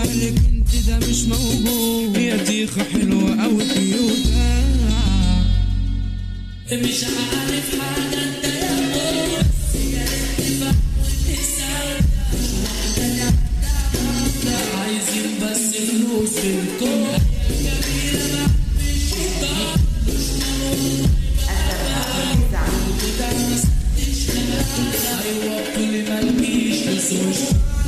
بالك انت ده مش موجود يا ديخة حلوة أوي كيوتة مش عارف حاجة انت يا ابو بس يا ريت تفهم وتساوي عايزين بس فلوس في الكون ايوه كل ما نجيش نسوش